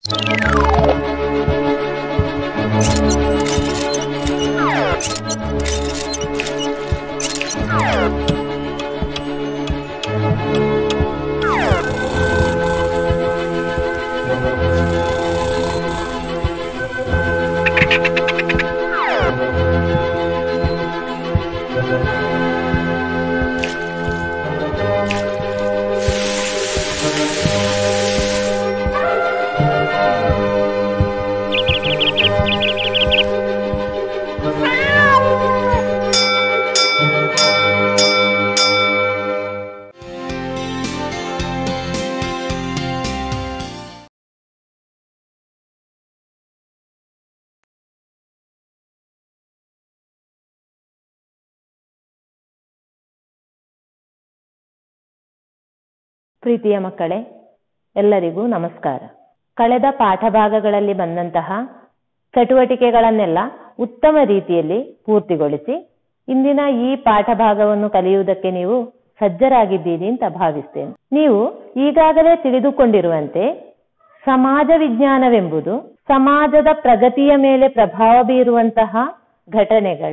ಪ್ರೀತಿಯ ಮಕ್ಕಳೇ ಎಲ್ಲರಿಗೂ ನಮಸ್ಕಾರ ಕಳೆದ ಪಾಠಭಾಗಗಳಲ್ಲಿ ಬಂದಂತಹ ಚಟುವಟಿಕೆಗಳನ್ನೆಲ್ಲ ಉತ್ತಮ ರೀತಿಯಲ್ಲಿ ಪೂರ್ತಿಗೊಳಿಸಿ ಇಂದಿನ ಈ ಪಾಠಭಾಗವನ್ನು ಕಲಿಯುವುದಕ್ಕೆ ನೀವು ಸಜ್ಜರಾಗಿದ್ದೀರಿ ಅಂತ ಭಾವಿಸ್ತೇನೆ ನೀವು ಈಗಾಗಲೇ ತಿಳಿದುಕೊಂಡಿರುವಂತೆ ಸಮಾಜ ವಿಜ್ಞಾನವೆಂಬುದು ಸಮಾಜದ ಪ್ರಗತಿಯ ಮೇಲೆ ಪ್ರಭಾವ ಬೀರುವಂತಹ ಘಟನೆಗಳ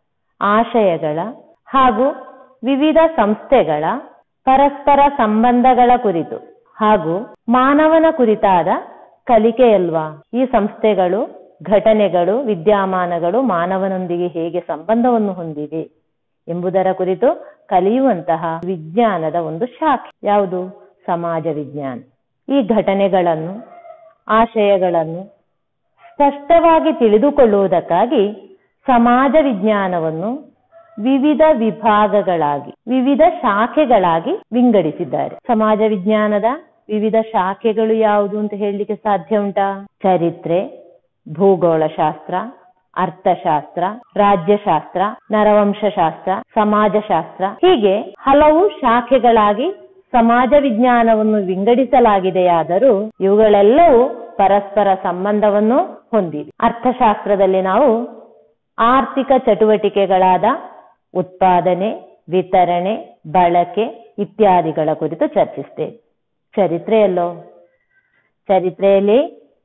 ಆಶಯಗಳ ಹಾಗೂ ವಿವಿಧ ಸಂಸ್ಥೆಗಳ ಪರಸ್ಪರ ಸಂಬಂಧಗಳ ಕುರಿತು ಹಾಗೂ ಮಾನವನ ಕುರಿತಾದ ಕಲಿಕೆಯಲ್ವಾ ಈ ಸಂಸ್ಥೆಗಳು ಘಟನೆಗಳು ವಿದ್ಯಮಾನಗಳು ಮಾನವನೊಂದಿಗೆ ಹೇಗೆ ಸಂಬಂಧವನ್ನು ಹೊಂದಿವೆ ಎಂಬುದರ ಕುರಿತು ಕಲಿಯುವಂತಹ ವಿಜ್ಞಾನದ ಒಂದು ಶಾಖೆ ಯಾವುದು ಸಮಾಜ ವಿಜ್ಞಾನ ಈ ಘಟನೆಗಳನ್ನು ಆಶಯಗಳನ್ನು ಸ್ಪಷ್ಟವಾಗಿ ತಿಳಿದುಕೊಳ್ಳುವುದಕ್ಕಾಗಿ ಸಮಾಜ ವಿಜ್ಞಾನವನ್ನು ವಿವಿಧ ವಿಭಾಗಗಳಾಗಿ ವಿವಿಧ ಶಾಖೆಗಳಾಗಿ ವಿಂಗಡಿಸಿದ್ದಾರೆ ಸಮಾಜ ವಿಜ್ಞಾನದ ವಿವಿಧ ಶಾಖೆಗಳು ಯಾವುದು ಅಂತ ಹೇಳಲಿಕ್ಕೆ ಸಾಧ್ಯ ಉಂಟಾ ಚರಿತ್ರೆ ಭೂಗೋಳಶಾಸ್ತ್ರ ಅರ್ಥಶಾಸ್ತ್ರ ರಾಜ್ಯಶಾಸ್ತ್ರ ನರವಂಶಶಾಸ್ತ್ರ ಸಮಾಜಶಾಸ್ತ್ರ ಹೀಗೆ ಹಲವು ಶಾಖೆಗಳಾಗಿ ಸಮಾಜ ವಿಜ್ಞಾನವನ್ನು ವಿಂಗಡಿಸಲಾಗಿದೆಯಾದರೂ ಇವುಗಳೆಲ್ಲವೂ ಪರಸ್ಪರ ಸಂಬಂಧವನ್ನು ಹೊಂದಿವೆ ಅರ್ಥಶಾಸ್ತ್ರದಲ್ಲಿ ನಾವು ಆರ್ಥಿಕ ಚಟುವಟಿಕೆಗಳಾದ ಉತ್ಪಾದನೆ ವಿತರಣೆ ಬಳಕೆ ಇತ್ಯಾದಿಗಳ ಕುರಿತು ಚರ್ಚಿಸ್ತೇವೆ ಚರಿತ್ರೆಯಲ್ಲೋ ಚರಿತ್ರೆಯಲ್ಲಿ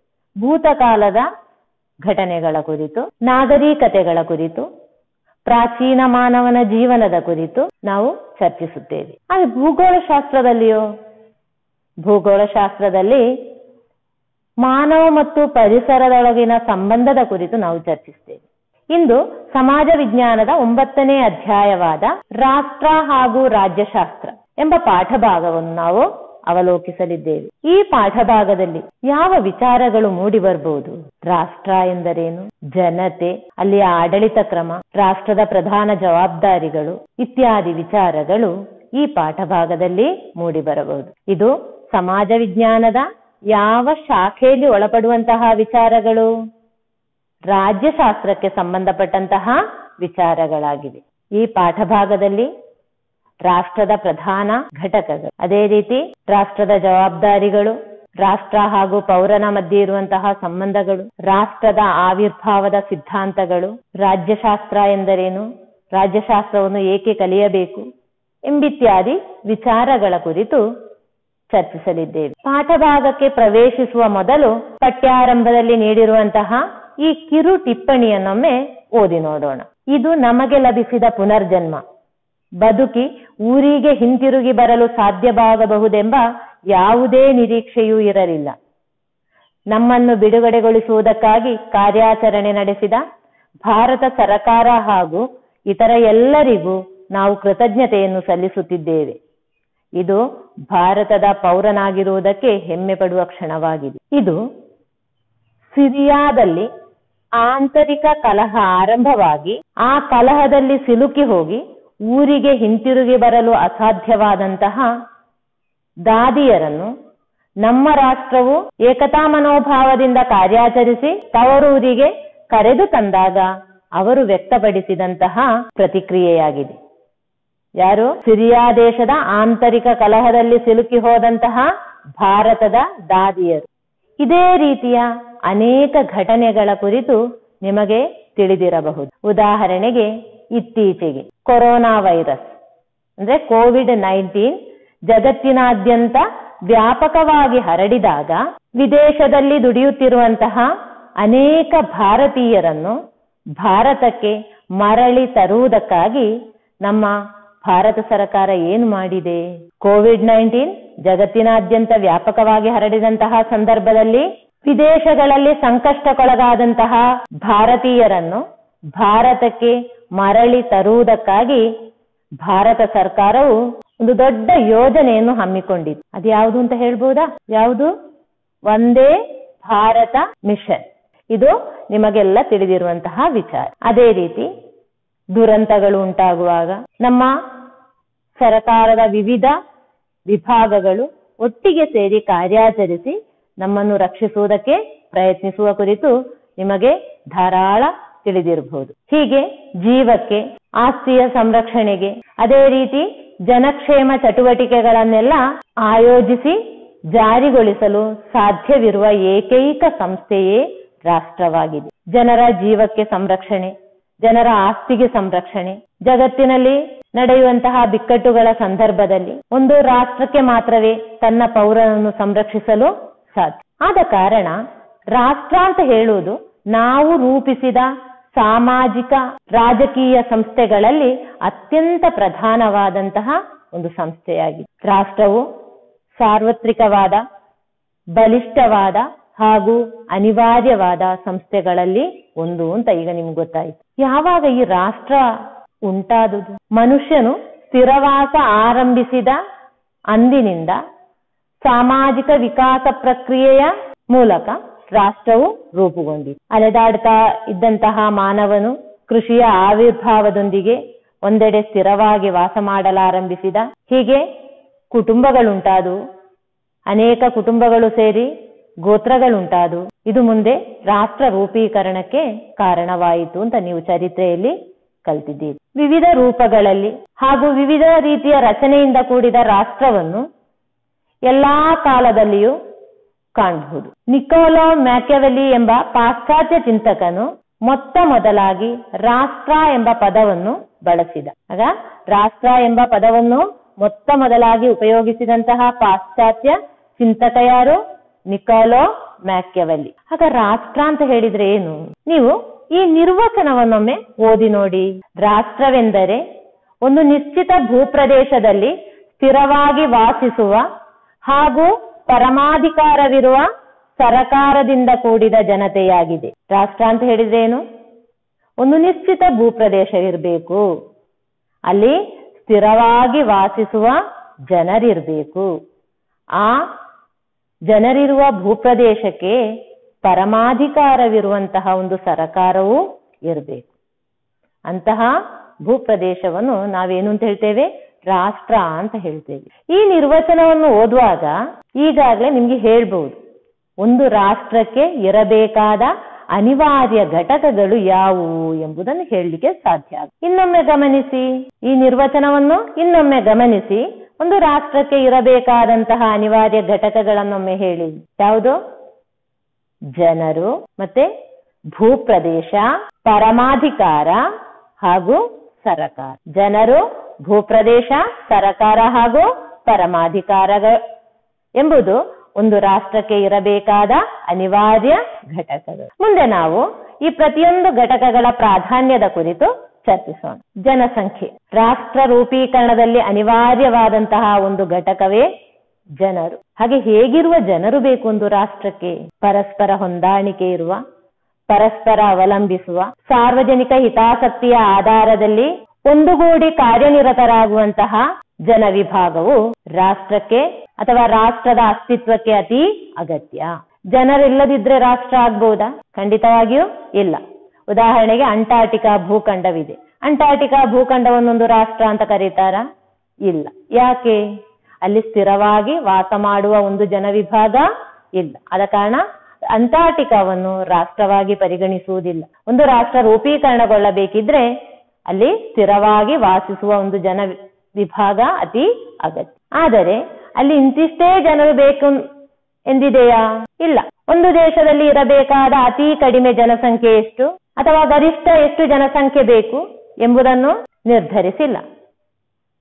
ಭೂತಕಾಲದ ಘಟನೆಗಳ ಕುರಿತು ನಾಗರಿಕತೆಗಳ ಕುರಿತು ಪ್ರಾಚೀನ ಮಾನವನ ಜೀವನದ ಕುರಿತು ನಾವು ಚರ್ಚಿಸುತ್ತೇವೆ ಹಾಗೆ ಭೂಗೋಳಶಾಸ್ತ್ರದಲ್ಲಿಯೋ ಭೂಗೋಳಶಾಸ್ತ್ರದಲ್ಲಿ ಮಾನವ ಮತ್ತು ಪರಿಸರದೊಳಗಿನ ಸಂಬಂಧದ ಕುರಿತು ನಾವು ಚರ್ಚಿಸ್ತೇವೆ ಇಂದು ಸಮಾಜ ವಿಜ್ಞಾನದ ಒಂಬತ್ತನೇ ಅಧ್ಯಾಯವಾದ ರಾಷ್ಟ್ರ ಹಾಗೂ ರಾಜ್ಯಶಾಸ್ತ್ರ ಎಂಬ ಪಾಠಭಾಗವನ್ನು ನಾವು ಅವಲೋಕಿಸಲಿದ್ದೇವೆ ಈ ಪಾಠಭಾಗದಲ್ಲಿ ಯಾವ ವಿಚಾರಗಳು ಮೂಡಿ ಬರಬಹುದು ರಾಷ್ಟ್ರ ಎಂದರೇನು ಜನತೆ ಅಲ್ಲಿಯ ಆಡಳಿತ ಕ್ರಮ ರಾಷ್ಟ್ರದ ಪ್ರಧಾನ ಜವಾಬ್ದಾರಿಗಳು ಇತ್ಯಾದಿ ವಿಚಾರಗಳು ಈ ಪಾಠಭಾಗದಲ್ಲಿ ಮೂಡಿ ಬರಬಹುದು ಇದು ಸಮಾಜ ವಿಜ್ಞಾನದ ಯಾವ ಶಾಖೆಯಲ್ಲಿ ಒಳಪಡುವಂತಹ ವಿಚಾರಗಳು ರಾಜ್ಯಶಾಸ್ತ್ರಕ್ಕೆ ಸಂಬಂಧಪಟ್ಟಂತಹ ವಿಚಾರಗಳಾಗಿವೆ ಈ ಪಾಠಭಾಗದಲ್ಲಿ ರಾಷ್ಟ್ರದ ಪ್ರಧಾನ ಘಟಕಗಳು ಅದೇ ರೀತಿ ರಾಷ್ಟ್ರದ ಜವಾಬ್ದಾರಿಗಳು ರಾಷ್ಟ್ರ ಹಾಗೂ ಪೌರನ ಮಧ್ಯೆ ಇರುವಂತಹ ಸಂಬಂಧಗಳು ರಾಷ್ಟ್ರದ ಆವಿರ್ಭಾವದ ಸಿದ್ಧಾಂತಗಳು ರಾಜ್ಯಶಾಸ್ತ್ರ ಎಂದರೇನು ರಾಜ್ಯಶಾಸ್ತ್ರವನ್ನು ಏಕೆ ಕಲಿಯಬೇಕು ಎಂಬಿತ್ಯಾದಿ ವಿಚಾರಗಳ ಕುರಿತು ಚರ್ಚಿಸಲಿದ್ದೇವೆ ಪಾಠಭಾಗಕ್ಕೆ ಪ್ರವೇಶಿಸುವ ಮೊದಲು ಪಠ್ಯಾರಂಭದಲ್ಲಿ ನೀಡಿರುವಂತಹ ಈ ಕಿರು ಟಿಪ್ಪಣಿಯನ್ನೊಮ್ಮೆ ಓದಿ ನೋಡೋಣ ಇದು ನಮಗೆ ಲಭಿಸಿದ ಪುನರ್ಜನ್ಮ ಬದುಕಿ ಊರಿಗೆ ಹಿಂತಿರುಗಿ ಬರಲು ಸಾಧ್ಯವಾಗಬಹುದೆಂಬ ಯಾವುದೇ ನಿರೀಕ್ಷೆಯೂ ಇರಲಿಲ್ಲ ನಮ್ಮನ್ನು ಬಿಡುಗಡೆಗೊಳಿಸುವುದಕ್ಕಾಗಿ ಕಾರ್ಯಾಚರಣೆ ನಡೆಸಿದ ಭಾರತ ಸರಕಾರ ಹಾಗೂ ಇತರ ಎಲ್ಲರಿಗೂ ನಾವು ಕೃತಜ್ಞತೆಯನ್ನು ಸಲ್ಲಿಸುತ್ತಿದ್ದೇವೆ ಇದು ಭಾರತದ ಪೌರನಾಗಿರುವುದಕ್ಕೆ ಹೆಮ್ಮೆ ಪಡುವ ಕ್ಷಣವಾಗಿದೆ ಇದು ಸಿರಿಯಾದಲ್ಲಿ ಆಂತರಿಕ ಕಲಹ ಆರಂಭವಾಗಿ ಆ ಕಲಹದಲ್ಲಿ ಸಿಲುಕಿ ಹೋಗಿ ಊರಿಗೆ ಹಿಂತಿರುಗಿ ಬರಲು ಅಸಾಧ್ಯವಾದಂತಹ ದಾದಿಯರನ್ನು ನಮ್ಮ ರಾಷ್ಟ್ರವು ಏಕತಾ ಮನೋಭಾವದಿಂದ ಕಾರ್ಯಾಚರಿಸಿ ತವರೂರಿಗೆ ಕರೆದು ತಂದಾಗ ಅವರು ವ್ಯಕ್ತಪಡಿಸಿದಂತಹ ಪ್ರತಿಕ್ರಿಯೆಯಾಗಿದೆ ಯಾರು ಸಿರಿಯಾ ದೇಶದ ಆಂತರಿಕ ಕಲಹದಲ್ಲಿ ಸಿಲುಕಿ ಹೋದಂತಹ ಭಾರತದ ದಾದಿಯರು ಇದೇ ರೀತಿಯ ಅನೇಕ ಘಟನೆಗಳ ಕುರಿತು ನಿಮಗೆ ತಿಳಿದಿರಬಹುದು ಉದಾಹರಣೆಗೆ ಇತ್ತೀಚೆಗೆ ಕೊರೋನಾ ವೈರಸ್ ಅಂದ್ರೆ ಕೋವಿಡ್ ನೈನ್ಟೀನ್ ಜಗತ್ತಿನಾದ್ಯಂತ ವ್ಯಾಪಕವಾಗಿ ಹರಡಿದಾಗ ವಿದೇಶದಲ್ಲಿ ದುಡಿಯುತ್ತಿರುವಂತಹ ಅನೇಕ ಭಾರತೀಯರನ್ನು ಭಾರತಕ್ಕೆ ಮರಳಿ ತರುವುದಕ್ಕಾಗಿ ನಮ್ಮ ಭಾರತ ಸರ್ಕಾರ ಏನು ಮಾಡಿದೆ ಕೋವಿಡ್ ನೈನ್ಟೀನ್ ಜಗತ್ತಿನಾದ್ಯಂತ ವ್ಯಾಪಕವಾಗಿ ಹರಡಿದಂತಹ ಸಂದರ್ಭದಲ್ಲಿ ವಿದೇಶಗಳಲ್ಲಿ ಸಂಕಷ್ಟಕ್ಕೊಳಗಾದಂತಹ ಭಾರತೀಯರನ್ನು ಭಾರತಕ್ಕೆ ಮರಳಿ ತರುವುದಕ್ಕಾಗಿ ಭಾರತ ಸರ್ಕಾರವು ಒಂದು ದೊಡ್ಡ ಯೋಜನೆಯನ್ನು ಹಮ್ಮಿಕೊಂಡಿತ್ತು ಅದು ಯಾವುದು ಅಂತ ಹೇಳ್ಬೋದಾ ಯಾವುದು ಒಂದೇ ಭಾರತ ಮಿಷನ್ ಇದು ನಿಮಗೆಲ್ಲ ತಿಳಿದಿರುವಂತಹ ವಿಚಾರ ಅದೇ ರೀತಿ ದುರಂತಗಳು ಉಂಟಾಗುವಾಗ ನಮ್ಮ ಸರ್ಕಾರದ ವಿವಿಧ ವಿಭಾಗಗಳು ಒಟ್ಟಿಗೆ ಸೇರಿ ಕಾರ್ಯಾಚರಿಸಿ ನಮ್ಮನ್ನು ರಕ್ಷಿಸುವುದಕ್ಕೆ ಪ್ರಯತ್ನಿಸುವ ಕುರಿತು ನಿಮಗೆ ಧಾರಾಳ ತಿಳಿದಿರಬಹುದು ಹೀಗೆ ಜೀವಕ್ಕೆ ಆಸ್ತಿಯ ಸಂರಕ್ಷಣೆಗೆ ಅದೇ ರೀತಿ ಜನಕ್ಷೇಮ ಚಟುವಟಿಕೆಗಳನ್ನೆಲ್ಲ ಆಯೋಜಿಸಿ ಜಾರಿಗೊಳಿಸಲು ಸಾಧ್ಯವಿರುವ ಏಕೈಕ ಸಂಸ್ಥೆಯೇ ರಾಷ್ಟ್ರವಾಗಿದೆ ಜನರ ಜೀವಕ್ಕೆ ಸಂರಕ್ಷಣೆ ಜನರ ಆಸ್ತಿಗೆ ಸಂರಕ್ಷಣೆ ಜಗತ್ತಿನಲ್ಲಿ ನಡೆಯುವಂತಹ ಬಿಕ್ಕಟ್ಟುಗಳ ಸಂದರ್ಭದಲ್ಲಿ ಒಂದು ರಾಷ್ಟ್ರಕ್ಕೆ ಮಾತ್ರವೇ ತನ್ನ ಪೌರನನ್ನು ಸಂರಕ್ಷಿಸಲು ಸಾಧ್ಯ ಆದ ಕಾರಣ ರಾಷ್ಟ್ರ ಅಂತ ಹೇಳುವುದು ನಾವು ರೂಪಿಸಿದ ಸಾಮಾಜಿಕ ರಾಜಕೀಯ ಸಂಸ್ಥೆಗಳಲ್ಲಿ ಅತ್ಯಂತ ಪ್ರಧಾನವಾದಂತಹ ಒಂದು ಸಂಸ್ಥೆಯಾಗಿದೆ ರಾಷ್ಟ್ರವು ಸಾರ್ವತ್ರಿಕವಾದ ಬಲಿಷ್ಠವಾದ ಹಾಗೂ ಅನಿವಾರ್ಯವಾದ ಸಂಸ್ಥೆಗಳಲ್ಲಿ ಒಂದು ಅಂತ ಈಗ ನಿಮ್ಗೆ ಗೊತ್ತಾಯ್ತು ಯಾವಾಗ ಈ ರಾಷ್ಟ್ರ ಉಂಟಾದುದು ಮನುಷ್ಯನು ಸ್ಥಿರವಾಸ ಆರಂಭಿಸಿದ ಅಂದಿನಿಂದ ಸಾಮಾಜಿಕ ವಿಕಾಸ ಪ್ರಕ್ರಿಯೆಯ ಮೂಲಕ ರಾಷ್ಟ್ರವು ರೂಪುಗೊಂಡಿತು ಅಲೆದಾಡ್ತಾ ಇದ್ದಂತಹ ಮಾನವನು ಕೃಷಿಯ ಆವಿರ್ಭಾವದೊಂದಿಗೆ ಒಂದೆಡೆ ಸ್ಥಿರವಾಗಿ ವಾಸ ಮಾಡಲಾರಂಭಿಸಿದ ಹೀಗೆ ಕುಟುಂಬಗಳುಂಟಾದವು ಅನೇಕ ಕುಟುಂಬಗಳು ಸೇರಿ ಗೋತ್ರಗಳುಂಟಾದವು ಇದು ಮುಂದೆ ರಾಷ್ಟ್ರ ರೂಪೀಕರಣಕ್ಕೆ ಕಾರಣವಾಯಿತು ಅಂತ ನೀವು ಚರಿತ್ರೆಯಲ್ಲಿ ಕಲ್ತಿದ್ದೀರಿ ವಿವಿಧ ರೂಪಗಳಲ್ಲಿ ಹಾಗೂ ವಿವಿಧ ರೀತಿಯ ರಚನೆಯಿಂದ ಕೂಡಿದ ರಾಷ್ಟ್ರವನ್ನು ಎಲ್ಲಾ ಕಾಲದಲ್ಲಿಯೂ ಕಾಣಬಹುದು ನಿಕೋಲೋ ಮ್ಯಾಕ್ಯವೆಲಿ ಎಂಬ ಪಾಶ್ಚಾತ್ಯ ಚಿಂತಕನು ಮೊತ್ತ ಮೊದಲಾಗಿ ರಾಷ್ಟ್ರ ಎಂಬ ಪದವನ್ನು ಬಳಸಿದ ಆಗ ರಾಷ್ಟ್ರ ಎಂಬ ಪದವನ್ನು ಮೊತ್ತ ಮೊದಲಾಗಿ ಉಪಯೋಗಿಸಿದಂತಹ ಪಾಶ್ಚಾತ್ಯ ಚಿಂತಕ ಯಾರು ನಿಕೋಲೋ ಮ್ಯಾಕ್ಯವೆಲಿ ಆಗ ರಾಷ್ಟ್ರ ಅಂತ ಹೇಳಿದ್ರೆ ಏನು ನೀವು ಈ ನಿರ್ವಚನವನ್ನೊಮ್ಮೆ ಓದಿ ನೋಡಿ ರಾಷ್ಟ್ರವೆಂದರೆ ಒಂದು ನಿಶ್ಚಿತ ಭೂಪ್ರದೇಶದಲ್ಲಿ ಸ್ಥಿರವಾಗಿ ವಾಸಿಸುವ ಹಾಗೂ ಪರಮಾಧಿಕಾರವಿರುವ ಸರಕಾರದಿಂದ ಕೂಡಿದ ಜನತೆಯಾಗಿದೆ ರಾಷ್ಟ್ರ ಅಂತ ಹೇಳಿದ್ರೆ ಏನು ಒಂದು ನಿಶ್ಚಿತ ಭೂಪ್ರದೇಶವಿರಬೇಕು ಅಲ್ಲಿ ಸ್ಥಿರವಾಗಿ ವಾಸಿಸುವ ಜನರಿರ್ಬೇಕು ಆ ಜನರಿರುವ ಭೂಪ್ರದೇಶಕ್ಕೆ ಪರಮಾಧಿಕಾರವಿರುವಂತಹ ಒಂದು ಸರಕಾರವೂ ಇರಬೇಕು ಅಂತಹ ಭೂಪ್ರದೇಶವನ್ನು ನಾವೇನು ಅಂತ ಹೇಳ್ತೇವೆ ರಾಷ್ಟ್ರ ಅಂತ ಹೇಳ್ತೇವೆ ಈ ನಿರ್ವಚನವನ್ನು ಓದುವಾಗ ಈಗಾಗಲೇ ನಿಮ್ಗೆ ಹೇಳ್ಬಹುದು ಒಂದು ರಾಷ್ಟ್ರಕ್ಕೆ ಇರಬೇಕಾದ ಅನಿವಾರ್ಯ ಘಟಕಗಳು ಯಾವುವು ಎಂಬುದನ್ನು ಹೇಳಲಿಕ್ಕೆ ಸಾಧ್ಯ ಆಗುತ್ತೆ ಇನ್ನೊಮ್ಮೆ ಗಮನಿಸಿ ಈ ನಿರ್ವಚನವನ್ನು ಇನ್ನೊಮ್ಮೆ ಗಮನಿಸಿ ಒಂದು ರಾಷ್ಟ್ರಕ್ಕೆ ಇರಬೇಕಾದಂತಹ ಅನಿವಾರ್ಯ ಘಟಕಗಳನ್ನೊಮ್ಮೆ ಹೇಳಿ ಯಾವುದು ಜನರು ಮತ್ತೆ ಭೂಪ್ರದೇಶ ಪರಮಾಧಿಕಾರ ಹಾಗೂ ಸರಕಾರ ಜನರು ಭೂಪ್ರದೇಶ ಸರಕಾರ ಹಾಗೂ ಪರಮಾಧಿಕಾರಗಳು ಎಂಬುದು ಒಂದು ರಾಷ್ಟ್ರಕ್ಕೆ ಇರಬೇಕಾದ ಅನಿವಾರ್ಯ ಘಟಕಗಳು ಮುಂದೆ ನಾವು ಈ ಪ್ರತಿಯೊಂದು ಘಟಕಗಳ ಪ್ರಾಧಾನ್ಯದ ಕುರಿತು ಚರ್ಚಿಸೋಣ ಜನಸಂಖ್ಯೆ ರಾಷ್ಟ್ರ ರೂಪೀಕರಣದಲ್ಲಿ ಅನಿವಾರ್ಯವಾದಂತಹ ಒಂದು ಘಟಕವೇ ಜನರು ಹಾಗೆ ಹೇಗಿರುವ ಜನರು ಬೇಕು ಒಂದು ರಾಷ್ಟ್ರಕ್ಕೆ ಪರಸ್ಪರ ಹೊಂದಾಣಿಕೆ ಇರುವ ಪರಸ್ಪರ ಅವಲಂಬಿಸುವ ಸಾರ್ವಜನಿಕ ಹಿತಾಸಕ್ತಿಯ ಆಧಾರದಲ್ಲಿ ಒಂದುಗೂಡಿ ಕಾರ್ಯನಿರತರಾಗುವಂತಹ ಜನ ವಿಭಾಗವು ರಾಷ್ಟ್ರಕ್ಕೆ ಅಥವಾ ರಾಷ್ಟ್ರದ ಅಸ್ತಿತ್ವಕ್ಕೆ ಅತಿ ಅಗತ್ಯ ಜನರಿಲ್ಲದಿದ್ರೆ ರಾಷ್ಟ್ರ ಆಗ್ಬಹುದಾ ಖಂಡಿತವಾಗಿಯೂ ಇಲ್ಲ ಉದಾಹರಣೆಗೆ ಅಂಟಾರ್ಟಿಕಾ ಭೂಖಂಡವಿದೆ ಅಂಟಾರ್ಟಿಕಾ ಭೂಖಂಡವನ್ನೊಂದು ರಾಷ್ಟ್ರ ಅಂತ ಕರೀತಾರಾ ಇಲ್ಲ ಯಾಕೆ ಅಲ್ಲಿ ಸ್ಥಿರವಾಗಿ ವಾಸ ಮಾಡುವ ಒಂದು ಜನ ವಿಭಾಗ ಇಲ್ಲ ಆದ ಕಾರಣ ಅಂಟಾರ್ಟಿಕಾವನ್ನು ರಾಷ್ಟ್ರವಾಗಿ ಪರಿಗಣಿಸುವುದಿಲ್ಲ ಒಂದು ರಾಷ್ಟ್ರ ರೂಪೀಕರಣಗೊಳ್ಳಬೇಕಿದ್ರೆ ಅಲ್ಲಿ ಸ್ಥಿರವಾಗಿ ವಾಸಿಸುವ ಒಂದು ಜನ ವಿಭಾಗ ಅತಿ ಅಗತ್ಯ ಆದರೆ ಅಲ್ಲಿ ಇಂತಿಷ್ಟೇ ಜನರು ಬೇಕು ಎಂದಿದೆಯಾ ಇಲ್ಲ ಒಂದು ದೇಶದಲ್ಲಿ ಇರಬೇಕಾದ ಅತಿ ಕಡಿಮೆ ಜನಸಂಖ್ಯೆ ಎಷ್ಟು ಅಥವಾ ಗರಿಷ್ಠ ಎಷ್ಟು ಜನಸಂಖ್ಯೆ ಬೇಕು ಎಂಬುದನ್ನು ನಿರ್ಧರಿಸಿಲ್ಲ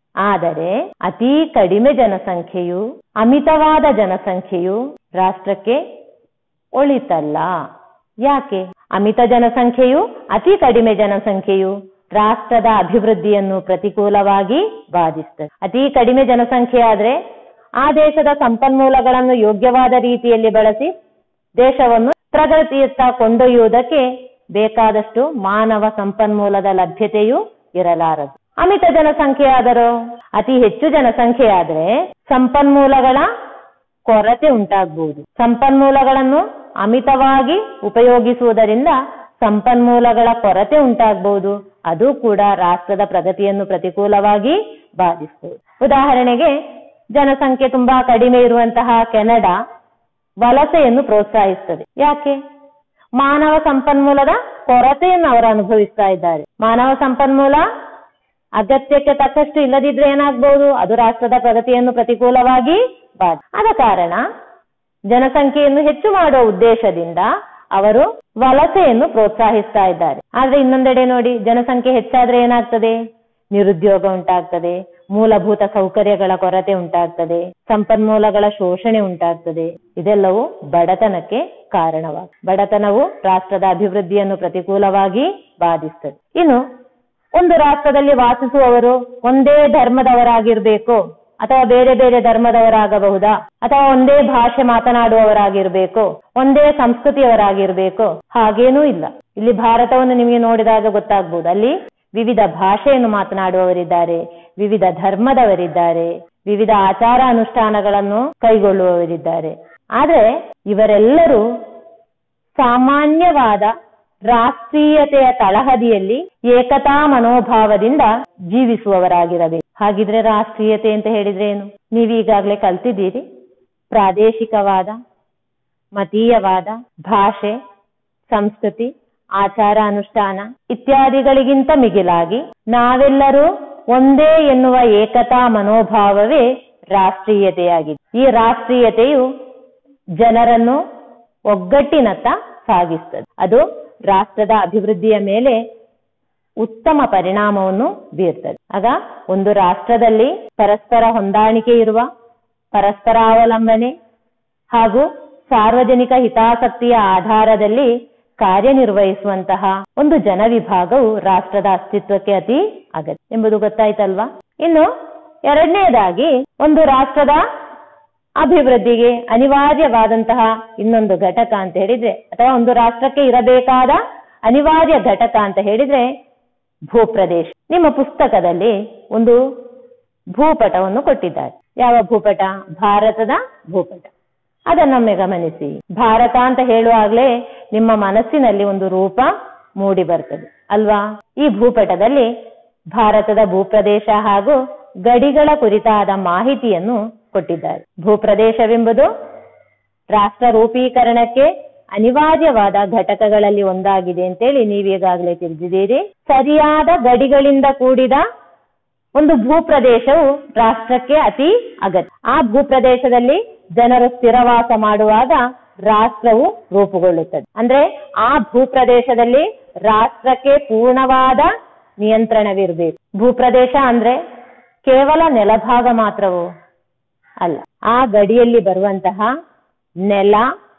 ಆದರೆ ಅತಿ ಕಡಿಮೆ ಜನಸಂಖ್ಯೆಯು ಅಮಿತವಾದ ಜನಸಂಖ್ಯೆಯು ರಾಷ್ಟ್ರಕ್ಕೆ ಒಳಿತಲ್ಲ ಯಾಕೆ ಅಮಿತ ಜನಸಂಖ್ಯೆಯು ಅತಿ ಕಡಿಮೆ ಜನಸಂಖ್ಯೆಯು ರಾಷ್ಟ್ರದ ಅಭಿವೃದ್ಧಿಯನ್ನು ಪ್ರತಿಕೂಲವಾಗಿ ಬಾಧಿಸ್ತದೆ ಅತಿ ಕಡಿಮೆ ಜನಸಂಖ್ಯೆ ಆದ್ರೆ ಆ ದೇಶದ ಸಂಪನ್ಮೂಲಗಳನ್ನು ಯೋಗ್ಯವಾದ ರೀತಿಯಲ್ಲಿ ಬಳಸಿ ದೇಶವನ್ನು ಪ್ರಗತಿಯತ್ತ ಕೊಂಡೊಯ್ಯುವುದಕ್ಕೆ ಬೇಕಾದಷ್ಟು ಮಾನವ ಸಂಪನ್ಮೂಲದ ಲಭ್ಯತೆಯೂ ಇರಲಾರದು ಅಮಿತ ಜನಸಂಖ್ಯೆ ಆದರೂ ಅತಿ ಹೆಚ್ಚು ಜನಸಂಖ್ಯೆ ಆದ್ರೆ ಸಂಪನ್ಮೂಲಗಳ ಕೊರತೆ ಉಂಟಾಗಬಹುದು ಸಂಪನ್ಮೂಲಗಳನ್ನು ಅಮಿತವಾಗಿ ಉಪಯೋಗಿಸುವುದರಿಂದ ಸಂಪನ್ಮೂಲಗಳ ಕೊರತೆ ಉಂಟಾಗಬಹುದು ಅದು ಕೂಡ ರಾಷ್ಟ್ರದ ಪ್ರಗತಿಯನ್ನು ಪ್ರತಿಕೂಲವಾಗಿ ಬಾಧಿಸಬಹುದು ಉದಾಹರಣೆಗೆ ಜನಸಂಖ್ಯೆ ತುಂಬಾ ಕಡಿಮೆ ಇರುವಂತಹ ಕೆನಡಾ ವಲಸೆಯನ್ನು ಪ್ರೋತ್ಸಾಹಿಸ್ತದೆ ಯಾಕೆ ಮಾನವ ಸಂಪನ್ಮೂಲದ ಕೊರತೆಯನ್ನು ಅವರು ಅನುಭವಿಸ್ತಾ ಇದ್ದಾರೆ ಮಾನವ ಸಂಪನ್ಮೂಲ ಅಗತ್ಯಕ್ಕೆ ತಕ್ಕಷ್ಟು ಇಲ್ಲದಿದ್ರೆ ಏನಾಗಬಹುದು ಅದು ರಾಷ್ಟ್ರದ ಪ್ರಗತಿಯನ್ನು ಪ್ರತಿಕೂಲವಾಗಿ ಬಾಧಿ ಆದ ಕಾರಣ ಜನಸಂಖ್ಯೆಯನ್ನು ಹೆಚ್ಚು ಮಾಡುವ ಉದ್ದೇಶದಿಂದ ಅವರು ವಲಸೆಯನ್ನು ಪ್ರೋತ್ಸಾಹಿಸ್ತಾ ಇದ್ದಾರೆ ಆದ್ರೆ ಇನ್ನೊಂದೆಡೆ ನೋಡಿ ಜನಸಂಖ್ಯೆ ಹೆಚ್ಚಾದ್ರೆ ಏನಾಗ್ತದೆ ನಿರುದ್ಯೋಗ ಉಂಟಾಗ್ತದೆ ಮೂಲಭೂತ ಸೌಕರ್ಯಗಳ ಕೊರತೆ ಉಂಟಾಗ್ತದೆ ಸಂಪನ್ಮೂಲಗಳ ಶೋಷಣೆ ಉಂಟಾಗ್ತದೆ ಇದೆಲ್ಲವೂ ಬಡತನಕ್ಕೆ ಕಾರಣವಾಗ ಬಡತನವು ರಾಷ್ಟ್ರದ ಅಭಿವೃದ್ಧಿಯನ್ನು ಪ್ರತಿಕೂಲವಾಗಿ ಬಾಧಿಸ್ತದೆ ಇನ್ನು ಒಂದು ರಾಷ್ಟ್ರದಲ್ಲಿ ವಾಸಿಸುವವರು ಒಂದೇ ಧರ್ಮದವರಾಗಿರ್ಬೇಕು ಅಥವಾ ಬೇರೆ ಬೇರೆ ಧರ್ಮದವರಾಗಬಹುದಾ ಅಥವಾ ಒಂದೇ ಭಾಷೆ ಮಾತನಾಡುವವರಾಗಿರ್ಬೇಕು ಒಂದೇ ಸಂಸ್ಕೃತಿಯವರಾಗಿರ್ಬೇಕು ಹಾಗೇನೂ ಇಲ್ಲ ಇಲ್ಲಿ ಭಾರತವನ್ನು ನಿಮಗೆ ನೋಡಿದಾಗ ಗೊತ್ತಾಗ್ಬೋದು ಅಲ್ಲಿ ವಿವಿಧ ಭಾಷೆಯನ್ನು ಮಾತನಾಡುವವರಿದ್ದಾರೆ ವಿವಿಧ ಧರ್ಮದವರಿದ್ದಾರೆ ವಿವಿಧ ಆಚಾರ ಅನುಷ್ಠಾನಗಳನ್ನು ಕೈಗೊಳ್ಳುವವರಿದ್ದಾರೆ ಆದ್ರೆ ಇವರೆಲ್ಲರೂ ಸಾಮಾನ್ಯವಾದ ರಾಷ್ಟ್ರೀಯತೆಯ ತಳಹದಿಯಲ್ಲಿ ಏಕತಾ ಮನೋಭಾವದಿಂದ ಜೀವಿಸುವವರಾಗಿರಬೇಕು ಹಾಗಿದ್ರೆ ರಾಷ್ಟ್ರೀಯತೆ ಅಂತ ಹೇಳಿದ್ರೆ ಏನು ನೀವೀಗಾಗಲೇ ಕಲ್ತಿದ್ದೀರಿ ಪ್ರಾದೇಶಿಕವಾದ ಮತೀಯವಾದ ಭಾಷೆ ಸಂಸ್ಕೃತಿ ಆಚಾರ ಅನುಷ್ಠಾನ ಇತ್ಯಾದಿಗಳಿಗಿಂತ ಮಿಗಿಲಾಗಿ ನಾವೆಲ್ಲರೂ ಒಂದೇ ಎನ್ನುವ ಏಕತಾ ಮನೋಭಾವವೇ ರಾಷ್ಟ್ರೀಯತೆಯಾಗಿದೆ ಈ ರಾಷ್ಟ್ರೀಯತೆಯು ಜನರನ್ನು ಒಗ್ಗಟ್ಟಿನತ್ತ ಸಾಗಿಸ್ತದೆ ಅದು ರಾಷ್ಟ್ರದ ಅಭಿವೃದ್ಧಿಯ ಮೇಲೆ ಉತ್ತಮ ಪರಿಣಾಮವನ್ನು ಬೀರ್ತದೆ ಆಗ ಒಂದು ರಾಷ್ಟ್ರದಲ್ಲಿ ಪರಸ್ಪರ ಹೊಂದಾಣಿಕೆ ಇರುವ ಪರಸ್ಪರ ಅವಲಂಬನೆ ಹಾಗೂ ಸಾರ್ವಜನಿಕ ಹಿತಾಸಕ್ತಿಯ ಆಧಾರದಲ್ಲಿ ಕಾರ್ಯನಿರ್ವಹಿಸುವಂತಹ ಒಂದು ಜನವಿಭಾಗವು ರಾಷ್ಟ್ರದ ಅಸ್ತಿತ್ವಕ್ಕೆ ಅತಿ ಅಗತ್ಯ ಎಂಬುದು ಗೊತ್ತಾಯ್ತಲ್ವಾ ಇನ್ನು ಎರಡನೇದಾಗಿ ಒಂದು ರಾಷ್ಟ್ರದ ಅಭಿವೃದ್ಧಿಗೆ ಅನಿವಾರ್ಯವಾದಂತಹ ಇನ್ನೊಂದು ಘಟಕ ಅಂತ ಹೇಳಿದ್ರೆ ಅಥವಾ ಒಂದು ರಾಷ್ಟ್ರಕ್ಕೆ ಇರಬೇಕಾದ ಅನಿವಾರ್ಯ ಘಟಕ ಅಂತ ಹೇಳಿದ್ರೆ ಭೂಪ್ರದೇಶ ನಿಮ್ಮ ಪುಸ್ತಕದಲ್ಲಿ ಒಂದು ಭೂಪಟವನ್ನು ಕೊಟ್ಟಿದ್ದಾರೆ ಯಾವ ಭೂಪಟ ಭಾರತದ ಭೂಪಟ ಅದನ್ನೊಮ್ಮೆ ಗಮನಿಸಿ ಭಾರತ ಅಂತ ಹೇಳುವಾಗಲೇ ನಿಮ್ಮ ಮನಸ್ಸಿನಲ್ಲಿ ಒಂದು ರೂಪ ಮೂಡಿ ಬರ್ತದೆ ಅಲ್ವಾ ಈ ಭೂಪಟದಲ್ಲಿ ಭಾರತದ ಭೂಪ್ರದೇಶ ಹಾಗೂ ಗಡಿಗಳ ಕುರಿತಾದ ಮಾಹಿತಿಯನ್ನು ಕೊಟ್ಟಿದ್ದಾರೆ ಭೂಪ್ರದೇಶವೆಂಬುದು ರಾಷ್ಟ್ರ ರೂಪೀಕರಣಕ್ಕೆ ಅನಿವಾರ್ಯವಾದ ಘಟಕಗಳಲ್ಲಿ ಒಂದಾಗಿದೆ ಅಂತೇಳಿ ನೀವೀಗಾಗಲೇ ತಿಳಿದಿದ್ದೀರಿ ಸರಿಯಾದ ಗಡಿಗಳಿಂದ ಕೂಡಿದ ಒಂದು ಭೂಪ್ರದೇಶವು ರಾಷ್ಟ್ರಕ್ಕೆ ಅತಿ ಅಗತ್ಯ ಆ ಭೂಪ್ರದೇಶದಲ್ಲಿ ಜನರು ಸ್ಥಿರವಾಸ ಮಾಡುವಾಗ ರಾಷ್ಟ್ರವು ರೂಪುಗೊಳ್ಳುತ್ತದೆ ಅಂದ್ರೆ ಆ ಭೂಪ್ರದೇಶದಲ್ಲಿ ರಾಷ್ಟ್ರಕ್ಕೆ ಪೂರ್ಣವಾದ ನಿಯಂತ್ರಣವಿರಬೇಕು ಭೂಪ್ರದೇಶ ಅಂದ್ರೆ ಕೇವಲ ನೆಲಭಾಗ ಮಾತ್ರವೋ ಅಲ್ಲ ಆ ಗಡಿಯಲ್ಲಿ ಬರುವಂತಹ ನೆಲ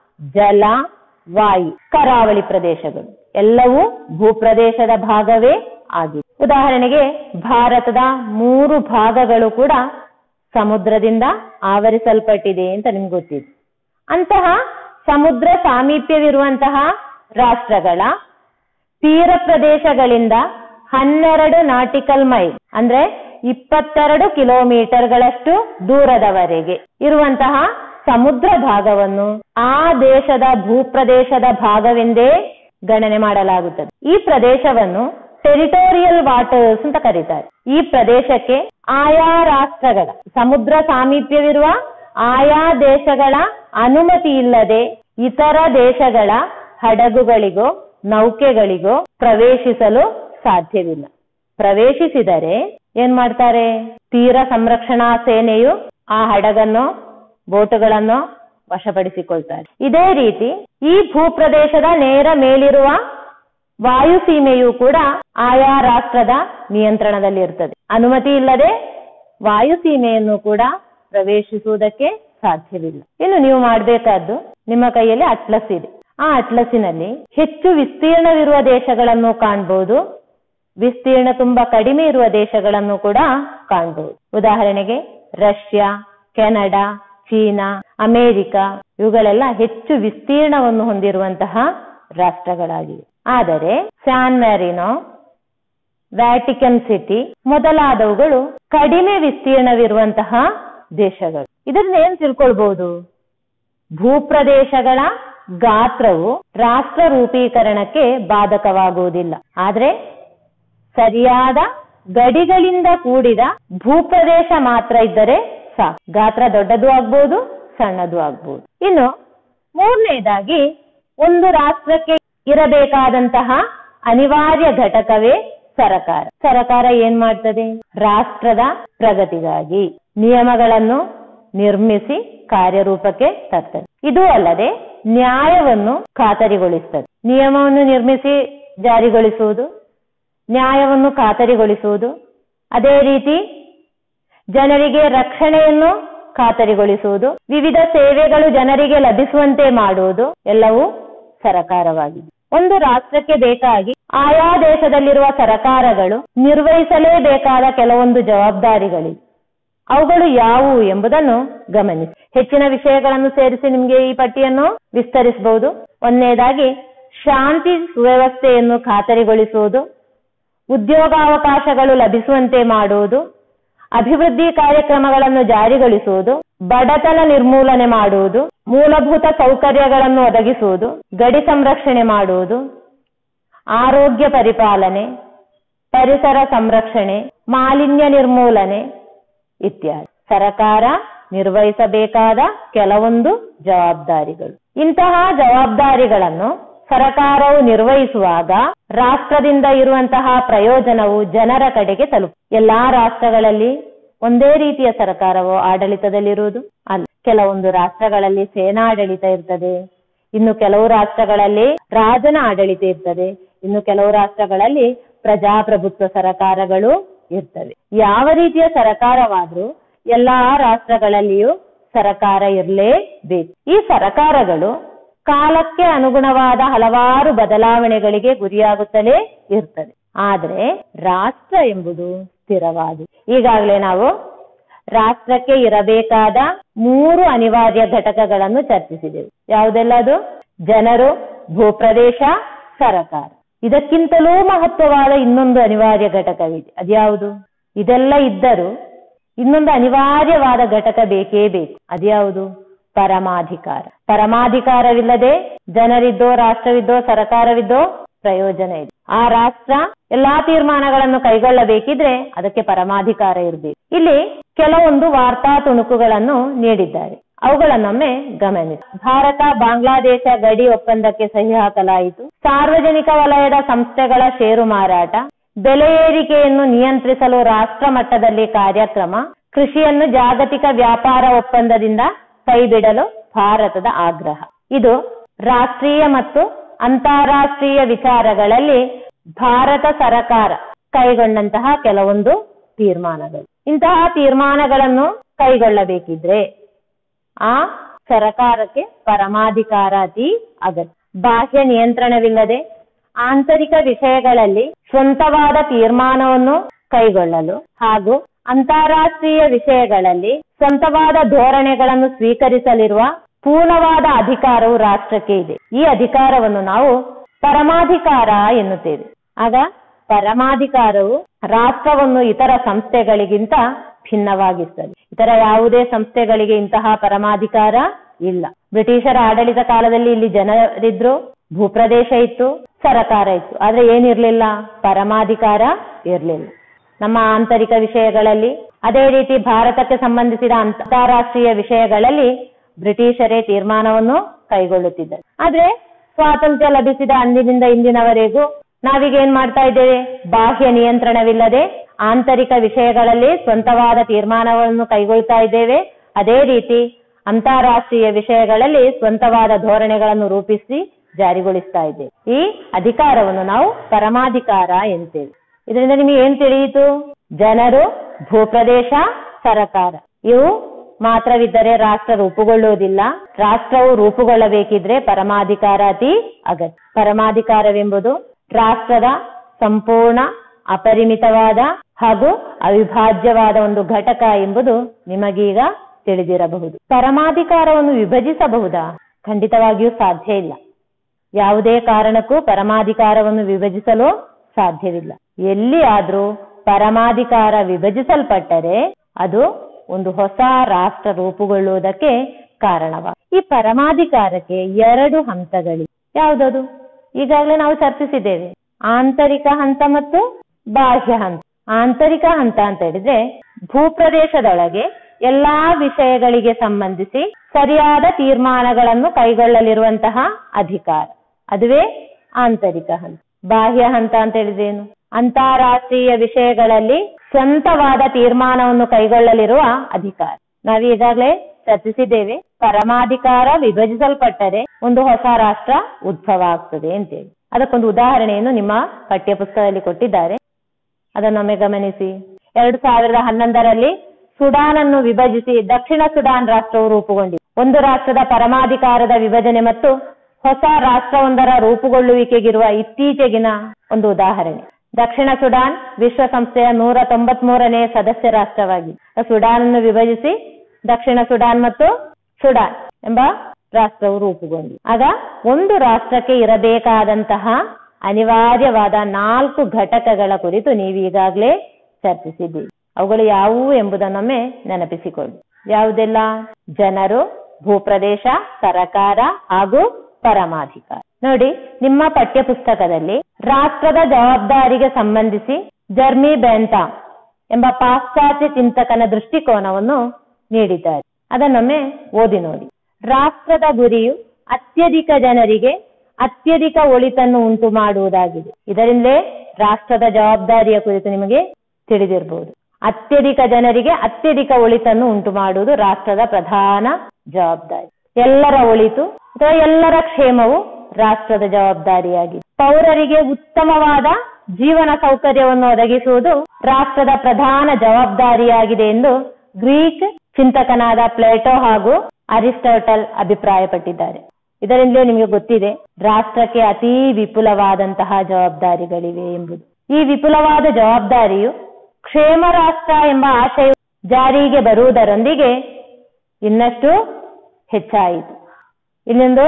ಜಲ ವಾಯು ಕರಾವಳಿ ಪ್ರದೇಶಗಳು ಎಲ್ಲವೂ ಭೂಪ್ರದೇಶದ ಭಾಗವೇ ಆಗಿದೆ ಉದಾಹರಣೆಗೆ ಭಾರತದ ಮೂರು ಭಾಗಗಳು ಕೂಡ ಸಮುದ್ರದಿಂದ ಆವರಿಸಲ್ಪಟ್ಟಿದೆ ಅಂತ ನಿಮ್ಗೆ ಗೊತ್ತಿದೆ ಅಂತಹ ಸಮುದ್ರ ಸಾಮೀಪ್ಯವಿರುವಂತಹ ರಾಷ್ಟ್ರಗಳ ತೀರ ಪ್ರದೇಶಗಳಿಂದ ಹನ್ನೆರಡು ನಾಟಿಕಲ್ ಮೈಲ್ ಅಂದ್ರೆ ಇಪ್ಪತ್ತೆರಡು ಕಿಲೋಮೀಟರ್ಗಳಷ್ಟು ದೂರದವರೆಗೆ ಇರುವಂತಹ ಸಮುದ್ರ ಭಾಗವನ್ನು ಆ ದೇಶದ ಭೂಪ್ರದೇಶದ ಭಾಗವೆಂದೇ ಗಣನೆ ಮಾಡಲಾಗುತ್ತದೆ ಈ ಪ್ರದೇಶವನ್ನು ಟೆರಿಟೋರಿಯಲ್ ವಾಟರ್ಸ್ ಅಂತ ಕರೀತಾರೆ ಈ ಪ್ರದೇಶಕ್ಕೆ ಆಯಾ ರಾಷ್ಟ್ರಗಳ ಸಮುದ್ರ ಸಾಮೀಪ್ಯವಿರುವ ಆಯಾ ದೇಶಗಳ ಅನುಮತಿ ಇಲ್ಲದೆ ಇತರ ದೇಶಗಳ ಹಡಗುಗಳಿಗೋ ನೌಕೆಗಳಿಗೋ ಪ್ರವೇಶಿಸಲು ಸಾಧ್ಯವಿಲ್ಲ ಪ್ರವೇಶಿಸಿದರೆ ಏನ್ ಮಾಡ್ತಾರೆ ತೀರ ಸಂರಕ್ಷಣಾ ಸೇನೆಯು ಆ ಹಡಗನ್ನು ಬೋಟುಗಳನ್ನು ವಶಪಡಿಸಿಕೊಳ್ತಾರೆ ಇದೇ ರೀತಿ ಈ ಭೂಪ್ರದೇಶದ ನೇರ ಮೇಲಿರುವ ವಾಯುಸೀಮೆಯು ಕೂಡ ಆಯಾ ರಾಷ್ಟ್ರದ ನಿಯಂತ್ರಣದಲ್ಲಿ ಇರ್ತದೆ ಅನುಮತಿ ಇಲ್ಲದೆ ವಾಯುಸೀಮೆಯನ್ನು ಕೂಡ ಪ್ರವೇಶಿಸುವುದಕ್ಕೆ ಸಾಧ್ಯವಿಲ್ಲ ಇನ್ನು ನೀವು ಮಾಡಬೇಕಾದ್ದು ನಿಮ್ಮ ಕೈಯಲ್ಲಿ ಅಟ್ಲಸ್ ಇದೆ ಆ ಅಟ್ಲಸ್ಸಿನಲ್ಲಿ ಹೆಚ್ಚು ವಿಸ್ತೀರ್ಣವಿರುವ ದೇಶಗಳನ್ನು ಕಾಣಬಹುದು ವಿಸ್ತೀರ್ಣ ತುಂಬಾ ಕಡಿಮೆ ಇರುವ ದೇಶಗಳನ್ನು ಕೂಡ ಕಾಣಬಹುದು ಉದಾಹರಣೆಗೆ ರಷ್ಯಾ ಕೆನಡಾ ಚೀನಾ ಅಮೆರಿಕ ಇವುಗಳೆಲ್ಲ ಹೆಚ್ಚು ವಿಸ್ತೀರ್ಣವನ್ನು ಹೊಂದಿರುವಂತಹ ರಾಷ್ಟ್ರಗಳಾಗಿವೆ ಆದರೆ ಸ್ಯಾನ್ ಮ್ಯಾರಿನೋ ವ್ಯಾಟಿಕನ್ ಸಿಟಿ ಮೊದಲಾದವುಗಳು ಕಡಿಮೆ ವಿಸ್ತೀರ್ಣವಿರುವಂತಹ ದೇಶಗಳು ಇದರಿಂದ ಏನ್ ತಿಳ್ಕೊಳ್ಬಹುದು ಭೂಪ್ರದೇಶಗಳ ಗಾತ್ರವು ರಾಷ್ಟ್ರ ರೂಪೀಕರಣಕ್ಕೆ ಬಾಧಕವಾಗುವುದಿಲ್ಲ ಆದ್ರೆ ಸರಿಯಾದ ಗಡಿಗಳಿಂದ ಕೂಡಿದ ಭೂಪ್ರದೇಶ ಮಾತ್ರ ಇದ್ದರೆ ಸಾಕು ಗಾತ್ರ ದೊಡ್ಡದು ಆಗ್ಬೋದು ಸಣ್ಣದು ಆಗ್ಬೋದು ಇನ್ನು ಮೂರನೇದಾಗಿ ಒಂದು ರಾಷ್ಟ್ರಕ್ಕೆ ಇರಬೇಕಾದಂತಹ ಅನಿವಾರ್ಯ ಘಟಕವೇ ಸರಕಾರ ಸರಕಾರ ಏನ್ ಮಾಡ್ತದೆ ರಾಷ್ಟ್ರದ ಪ್ರಗತಿಗಾಗಿ ನಿಯಮಗಳನ್ನು ನಿರ್ಮಿಸಿ ಕಾರ್ಯರೂಪಕ್ಕೆ ತರ್ತದೆ ಇದು ಅಲ್ಲದೆ ನ್ಯಾಯವನ್ನು ಖಾತರಿಗೊಳಿಸ್ತದೆ ನಿಯಮವನ್ನು ನಿರ್ಮಿಸಿ ಜಾರಿಗೊಳಿಸುವುದು ನ್ಯಾಯವನ್ನು ಖಾತರಿಗೊಳಿಸುವುದು ಅದೇ ರೀತಿ ಜನರಿಗೆ ರಕ್ಷಣೆಯನ್ನು ಖಾತರಿಗೊಳಿಸುವುದು ವಿವಿಧ ಸೇವೆಗಳು ಜನರಿಗೆ ಲಭಿಸುವಂತೆ ಮಾಡುವುದು ಎಲ್ಲವೂ ಸರಕಾರವಾಗಿದೆ ಒಂದು ರಾಷ್ಟ್ರಕ್ಕೆ ಬೇಕಾಗಿ ಆಯಾ ದೇಶದಲ್ಲಿರುವ ಸರಕಾರಗಳು ನಿರ್ವಹಿಸಲೇಬೇಕಾದ ಕೆಲವೊಂದು ಜವಾಬ್ದಾರಿಗಳಿವೆ ಅವುಗಳು ಯಾವುವು ಎಂಬುದನ್ನು ಗಮನಿಸಿ ಹೆಚ್ಚಿನ ವಿಷಯಗಳನ್ನು ಸೇರಿಸಿ ನಿಮಗೆ ಈ ಪಟ್ಟಿಯನ್ನು ವಿಸ್ತರಿಸಬಹುದು ಒಂದನೇದಾಗಿ ಶಾಂತಿ ಸುವ್ಯವಸ್ಥೆಯನ್ನು ಖಾತರಿಗೊಳಿಸುವುದು ಉದ್ಯೋಗಾವಕಾಶಗಳು ಲಭಿಸುವಂತೆ ಮಾಡುವುದು ಅಭಿವೃದ್ಧಿ ಕಾರ್ಯಕ್ರಮಗಳನ್ನು ಜಾರಿಗೊಳಿಸುವುದು ಬಡತನ ನಿರ್ಮೂಲನೆ ಮಾಡುವುದು ಮೂಲಭೂತ ಸೌಕರ್ಯಗಳನ್ನು ಒದಗಿಸುವುದು ಗಡಿ ಸಂರಕ್ಷಣೆ ಮಾಡುವುದು ಆರೋಗ್ಯ ಪರಿಪಾಲನೆ ಪರಿಸರ ಸಂರಕ್ಷಣೆ ಮಾಲಿನ್ಯ ನಿರ್ಮೂಲನೆ ಇತ್ಯಾದಿ ಸರಕಾರ ನಿರ್ವಹಿಸಬೇಕಾದ ಕೆಲವೊಂದು ಜವಾಬ್ದಾರಿಗಳು ಇಂತಹ ಜವಾಬ್ದಾರಿಗಳನ್ನು ಸರಕಾರವು ನಿರ್ವಹಿಸುವಾಗ ರಾಷ್ಟ್ರದಿಂದ ಇರುವಂತಹ ಪ್ರಯೋಜನವು ಜನರ ಕಡೆಗೆ ತಲುಪ ಎಲ್ಲಾ ರಾಷ್ಟ್ರಗಳಲ್ಲಿ ಒಂದೇ ರೀತಿಯ ಸರ್ಕಾರವು ಆಡಳಿತದಲ್ಲಿರುವುದು ಅಲ್ಲ ಕೆಲವೊಂದು ರಾಷ್ಟ್ರಗಳಲ್ಲಿ ಸೇನಾಡಳಿತ ಇರ್ತದೆ ಇನ್ನು ಕೆಲವು ರಾಷ್ಟ್ರಗಳಲ್ಲಿ ರಾಜನ ಆಡಳಿತ ಇರ್ತದೆ ಇನ್ನು ಕೆಲವು ರಾಷ್ಟ್ರಗಳಲ್ಲಿ ಪ್ರಜಾಪ್ರಭುತ್ವ ಸರಕಾರಗಳು ಇರ್ತವೆ ಯಾವ ರೀತಿಯ ಸರಕಾರವಾದ್ರೂ ಎಲ್ಲಾ ರಾಷ್ಟ್ರಗಳಲ್ಲಿಯೂ ಸರಕಾರ ಇರಲೇಬೇಕು ಈ ಸರಕಾರಗಳು ಕಾಲಕ್ಕೆ ಅನುಗುಣವಾದ ಹಲವಾರು ಬದಲಾವಣೆಗಳಿಗೆ ಗುರಿಯಾಗುತ್ತಲೇ ಇರ್ತದೆ ಆದ್ರೆ ರಾಷ್ಟ್ರ ಎಂಬುದು ಸ್ಥಿರವಾದ ಈಗಾಗಲೇ ನಾವು ರಾಷ್ಟ್ರಕ್ಕೆ ಇರಬೇಕಾದ ಮೂರು ಅನಿವಾರ್ಯ ಘಟಕಗಳನ್ನು ಚರ್ಚಿಸಿದೆವು ಯಾವುದೆಲ್ಲ ಅದು ಜನರು ಭೂಪ್ರದೇಶ ಸರಕಾರ ಇದಕ್ಕಿಂತಲೂ ಮಹತ್ವವಾದ ಇನ್ನೊಂದು ಅನಿವಾರ್ಯ ಘಟಕವಿದೆ ಅದ್ಯಾವುದು ಇದೆಲ್ಲ ಇದ್ದರೂ ಇನ್ನೊಂದು ಅನಿವಾರ್ಯವಾದ ಘಟಕ ಬೇಕೇ ಬೇಕು ಅದ್ಯಾವುದು ಪರಮಾಧಿಕಾರ ಪರಮಾಧಿಕಾರವಿಲ್ಲದೆ ಜನರಿದ್ದೋ ರಾಷ್ಟ್ರವಿದ್ದೋ ಸರಕಾರವಿದ್ದೋ ಪ್ರಯೋಜನ ಇದೆ ಆ ರಾಷ್ಟ್ರ ಎಲ್ಲಾ ತೀರ್ಮಾನಗಳನ್ನು ಕೈಗೊಳ್ಳಬೇಕಿದ್ರೆ ಅದಕ್ಕೆ ಪರಮಾಧಿಕಾರ ಇರಬೇಕು ಇಲ್ಲಿ ಕೆಲವೊಂದು ವಾರ್ತಾ ತುಣುಕುಗಳನ್ನು ನೀಡಿದ್ದಾರೆ ಅವುಗಳನ್ನೊಮ್ಮೆ ಗಮನಿಸಿ ಭಾರತ ಬಾಂಗ್ಲಾದೇಶ ಗಡಿ ಒಪ್ಪಂದಕ್ಕೆ ಸಹಿ ಹಾಕಲಾಯಿತು ಸಾರ್ವಜನಿಕ ವಲಯದ ಸಂಸ್ಥೆಗಳ ಷೇರು ಮಾರಾಟ ಬೆಲೆ ಏರಿಕೆಯನ್ನು ನಿಯಂತ್ರಿಸಲು ರಾಷ್ಟ್ರ ಮಟ್ಟದಲ್ಲಿ ಕಾರ್ಯಕ್ರಮ ಕೃಷಿಯನ್ನು ಜಾಗತಿಕ ವ್ಯಾಪಾರ ಒಪ್ಪಂದದಿಂದ ಕೈಬಿಡಲು ಭಾರತದ ಆಗ್ರಹ ಇದು ರಾಷ್ಟ್ರೀಯ ಮತ್ತು ಅಂತಾರಾಷ್ಟ್ರೀಯ ವಿಚಾರಗಳಲ್ಲಿ ಭಾರತ ಸರಕಾರ ಕೈಗೊಂಡಂತಹ ಕೆಲವೊಂದು ತೀರ್ಮಾನಗಳು ಇಂತಹ ತೀರ್ಮಾನಗಳನ್ನು ಕೈಗೊಳ್ಳಬೇಕಿದ್ರೆ ಆ ಸರಕಾರಕ್ಕೆ ಪರಮಾಧಿಕಾರಾತಿ ಅಗತ್ಯ ಬಾಹ್ಯ ನಿಯಂತ್ರಣವಿಲ್ಲದೆ ಆಂತರಿಕ ವಿಷಯಗಳಲ್ಲಿ ಸ್ವಂತವಾದ ತೀರ್ಮಾನವನ್ನು ಕೈಗೊಳ್ಳಲು ಹಾಗೂ ಅಂತಾರಾಷ್ಟ್ರೀಯ ವಿಷಯಗಳಲ್ಲಿ ಸ್ವಂತವಾದ ಧೋರಣೆಗಳನ್ನು ಸ್ವೀಕರಿಸಲಿರುವ ಪೂರ್ಣವಾದ ಅಧಿಕಾರವು ರಾಷ್ಟ್ರಕ್ಕೆ ಇದೆ ಈ ಅಧಿಕಾರವನ್ನು ನಾವು ಪರಮಾಧಿಕಾರ ಎನ್ನುತ್ತೇವೆ ಆಗ ಪರಮಾಧಿಕಾರವು ರಾಷ್ಟ್ರವನ್ನು ಇತರ ಸಂಸ್ಥೆಗಳಿಗಿಂತ ಭಿನ್ನವಾಗಿರ್ತದೆ ಇತರ ಯಾವುದೇ ಸಂಸ್ಥೆಗಳಿಗೆ ಇಂತಹ ಪರಮಾಧಿಕಾರ ಇಲ್ಲ ಬ್ರಿಟಿಷರ ಆಡಳಿತ ಕಾಲದಲ್ಲಿ ಇಲ್ಲಿ ಜನರಿದ್ರು ಭೂಪ್ರದೇಶ ಇತ್ತು ಸರಕಾರ ಇತ್ತು ಆದ್ರೆ ಏನಿರ್ಲಿಲ್ಲ ಪರಮಾಧಿಕಾರ ಇರ್ಲಿಲ್ಲ ನಮ್ಮ ಆಂತರಿಕ ವಿಷಯಗಳಲ್ಲಿ ಅದೇ ರೀತಿ ಭಾರತಕ್ಕೆ ಸಂಬಂಧಿಸಿದ ಅಂತಾರಾಷ್ಟ್ರೀಯ ವಿಷಯಗಳಲ್ಲಿ ಬ್ರಿಟಿಷರೇ ತೀರ್ಮಾನವನ್ನು ಕೈಗೊಳ್ಳುತ್ತಿದ್ದರು ಆದ್ರೆ ಸ್ವಾತಂತ್ರ್ಯ ಲಭಿಸಿದ ಅಂದಿನಿಂದ ಇಂದಿನವರೆಗೂ ನಾವೀಗ ಏನ್ ಮಾಡ್ತಾ ಇದ್ದೇವೆ ಬಾಹ್ಯ ನಿಯಂತ್ರಣವಿಲ್ಲದೆ ಆಂತರಿಕ ವಿಷಯಗಳಲ್ಲಿ ಸ್ವಂತವಾದ ತೀರ್ಮಾನವನ್ನು ಕೈಗೊಳ್ತಾ ಇದ್ದೇವೆ ಅದೇ ರೀತಿ ಅಂತಾರಾಷ್ಟ್ರೀಯ ವಿಷಯಗಳಲ್ಲಿ ಸ್ವಂತವಾದ ಧೋರಣೆಗಳನ್ನು ರೂಪಿಸಿ ಜಾರಿಗೊಳಿಸ್ತಾ ಇದ್ದೇವೆ ಈ ಅಧಿಕಾರವನ್ನು ನಾವು ಪರಮಾಧಿಕಾರ ಎಂತೇವೆ ಇದರಿಂದ ನಿಮಗೆ ಏನ್ ತಿಳಿಯಿತು ಜನರು ಭೂಪ್ರದೇಶ ಸರಕಾರ ಇವು ಮಾತ್ರವಿದ್ದರೆ ರಾಷ್ಟ್ರ ರೂಪುಗೊಳ್ಳುವುದಿಲ್ಲ ರಾಷ್ಟ್ರವು ರೂಪುಗೊಳ್ಳಬೇಕಿದ್ರೆ ಪರಮಾಧಿಕಾರ ಅತಿ ಅಗತ್ಯ ಪರಮಾಧಿಕಾರವೆಂಬುದು ರಾಷ್ಟ್ರದ ಸಂಪೂರ್ಣ ಅಪರಿಮಿತವಾದ ಹಾಗೂ ಅವಿಭಾಜ್ಯವಾದ ಒಂದು ಘಟಕ ಎಂಬುದು ನಿಮಗೀಗ ತಿಳಿದಿರಬಹುದು ಪರಮಾಧಿಕಾರವನ್ನು ವಿಭಜಿಸಬಹುದಾ ಖಂಡಿತವಾಗಿಯೂ ಸಾಧ್ಯ ಇಲ್ಲ ಯಾವುದೇ ಕಾರಣಕ್ಕೂ ಪರಮಾಧಿಕಾರವನ್ನು ವಿಭಜಿಸಲು ಸಾಧ್ಯವಿಲ್ಲ ಎಲ್ಲಿ ಆದ್ರೂ ಪರಮಾಧಿಕಾರ ವಿಭಜಿಸಲ್ಪಟ್ಟರೆ ಅದು ಒಂದು ಹೊಸ ರಾಷ್ಟ್ರ ರೂಪುಗೊಳ್ಳುವುದಕ್ಕೆ ಕಾರಣವ ಈ ಪರಮಾಧಿಕಾರಕ್ಕೆ ಎರಡು ಹಂತಗಳಿವೆ ಯಾವುದದು ಈಗಾಗಲೇ ನಾವು ಚರ್ಚಿಸಿದ್ದೇವೆ ಆಂತರಿಕ ಹಂತ ಮತ್ತು ಬಾಹ್ಯ ಹಂತ ಆಂತರಿಕ ಹಂತ ಅಂತ ಹೇಳಿದ್ರೆ ಭೂಪ್ರದೇಶದೊಳಗೆ ಎಲ್ಲಾ ವಿಷಯಗಳಿಗೆ ಸಂಬಂಧಿಸಿ ಸರಿಯಾದ ತೀರ್ಮಾನಗಳನ್ನು ಕೈಗೊಳ್ಳಲಿರುವಂತಹ ಅಧಿಕಾರ ಅದುವೇ ಆಂತರಿಕ ಹಂತ ಬಾಹ್ಯ ಹಂತ ಅಂತ ಹೇಳಿದ್ರೇನು ಅಂತಾರಾಷ್ಟ್ರೀಯ ವಿಷಯಗಳಲ್ಲಿ ಸ್ವಂತವಾದ ತೀರ್ಮಾನವನ್ನು ಕೈಗೊಳ್ಳಲಿರುವ ಅಧಿಕಾರ ನಾವು ಈಗಾಗಲೇ ಚರ್ಚಿಸಿದ್ದೇವೆ ಪರಮಾಧಿಕಾರ ವಿಭಜಿಸಲ್ಪಟ್ಟರೆ ಒಂದು ಹೊಸ ರಾಷ್ಟ್ರ ಉದ್ಭವ ಆಗ್ತದೆ ಅಂತೇಳಿ ಅದಕ್ಕೊಂದು ಉದಾಹರಣೆಯನ್ನು ನಿಮ್ಮ ಪಠ್ಯಪುಸ್ತಕದಲ್ಲಿ ಕೊಟ್ಟಿದ್ದಾರೆ ಅದನ್ನೊಮ್ಮೆ ಗಮನಿಸಿ ಎರಡು ಸಾವಿರದ ಹನ್ನೊಂದರಲ್ಲಿ ಸುಡಾನ್ ಅನ್ನು ವಿಭಜಿಸಿ ದಕ್ಷಿಣ ಸುಡಾನ್ ರಾಷ್ಟ್ರವು ರೂಪುಗೊಂಡಿದೆ ಒಂದು ರಾಷ್ಟ್ರದ ಪರಮಾಧಿಕಾರದ ವಿಭಜನೆ ಮತ್ತು ಹೊಸ ರಾಷ್ಟ್ರವೊಂದರ ರೂಪುಗೊಳ್ಳುವಿಕೆಗಿರುವ ಇತ್ತೀಚೆಗಿನ ಒಂದು ಉದಾಹರಣೆ ದಕ್ಷಿಣ ಸುಡಾನ್ ವಿಶ್ವಸಂಸ್ಥೆಯ ನೂರ ತೊಂಬತ್ ಮೂರನೇ ಸದಸ್ಯ ರಾಷ್ಟ್ರವಾಗಿದೆ ಸುಡಾನ್ ಅನ್ನು ವಿಭಜಿಸಿ ದಕ್ಷಿಣ ಸುಡಾನ್ ಮತ್ತು ಸುಡಾನ್ ಎಂಬ ರಾಷ್ಟ್ರವು ರೂಪುಗೊಂಡಿದೆ ಆಗ ಒಂದು ರಾಷ್ಟ್ರಕ್ಕೆ ಇರಬೇಕಾದಂತಹ ಅನಿವಾರ್ಯವಾದ ನಾಲ್ಕು ಘಟಕಗಳ ಕುರಿತು ನೀವು ಈಗಾಗಲೇ ಚರ್ಚಿಸಿದ್ದೀವಿ ಅವುಗಳು ಯಾವುವು ಎಂಬುದನ್ನೊಮ್ಮೆ ನೆನಪಿಸಿಕೊಳ್ಳಿ ಯಾವುದೆಲ್ಲ ಜನರು ಭೂಪ್ರದೇಶ ಸರಕಾರ ಹಾಗೂ ಪರಮಾಧಿಕಾರ ನೋಡಿ ನಿಮ್ಮ ಪಠ್ಯಪುಸ್ತಕದಲ್ಲಿ ರಾಷ್ಟ್ರದ ಜವಾಬ್ದಾರಿಗೆ ಸಂಬಂಧಿಸಿ ಜರ್ಮಿ ಬೆಂತಾ ಎಂಬ ಪಾಶ್ಚಾತ್ಯ ಚಿಂತಕನ ದೃಷ್ಟಿಕೋನವನ್ನು ನೀಡಿದ್ದಾರೆ ಅದನ್ನೊಮ್ಮೆ ಓದಿ ನೋಡಿ ರಾಷ್ಟ್ರದ ಗುರಿಯು ಅತ್ಯಧಿಕ ಜನರಿಗೆ ಅತ್ಯಧಿಕ ಒಳಿತನ್ನು ಉಂಟು ಮಾಡುವುದಾಗಿದೆ ಇದರಿಂದಲೇ ರಾಷ್ಟ್ರದ ಜವಾಬ್ದಾರಿಯ ಕುರಿತು ನಿಮಗೆ ತಿಳಿದಿರಬಹುದು ಅತ್ಯಧಿಕ ಜನರಿಗೆ ಅತ್ಯಧಿಕ ಒಳಿತನ್ನು ಉಂಟು ಮಾಡುವುದು ರಾಷ್ಟ್ರದ ಪ್ರಧಾನ ಜವಾಬ್ದಾರಿ ಎಲ್ಲರ ಒಳಿತು ಅಥವಾ ಎಲ್ಲರ ಕ್ಷೇಮವು ರಾಷ್ಟ್ರದ ಜವಾಬ್ದಾರಿಯಾಗಿದೆ ಪೌರರಿಗೆ ಉತ್ತಮವಾದ ಜೀವನ ಸೌಕರ್ಯವನ್ನು ಒದಗಿಸುವುದು ರಾಷ್ಟ್ರದ ಪ್ರಧಾನ ಜವಾಬ್ದಾರಿಯಾಗಿದೆ ಎಂದು ಗ್ರೀಕ್ ಚಿಂತಕನಾದ ಪ್ಲೇಟೋ ಹಾಗೂ ಅರಿಸ್ಟಾಟಲ್ ಅಭಿಪ್ರಾಯಪಟ್ಟಿದ್ದಾರೆ ಇದರಿಂದಲೇ ನಿಮಗೆ ಗೊತ್ತಿದೆ ರಾಷ್ಟ್ರಕ್ಕೆ ಅತೀ ವಿಪುಲವಾದಂತಹ ಜವಾಬ್ದಾರಿಗಳಿವೆ ಎಂಬುದು ಈ ವಿಪುಲವಾದ ಜವಾಬ್ದಾರಿಯು ಕ್ಷೇಮ ರಾಷ್ಟ್ರ ಎಂಬ ಆಶಯ ಜಾರಿಗೆ ಬರುವುದರೊಂದಿಗೆ ಇನ್ನಷ್ಟು ಹೆಚ್ಚಾಯಿತು ಇಲ್ಲೊಂದು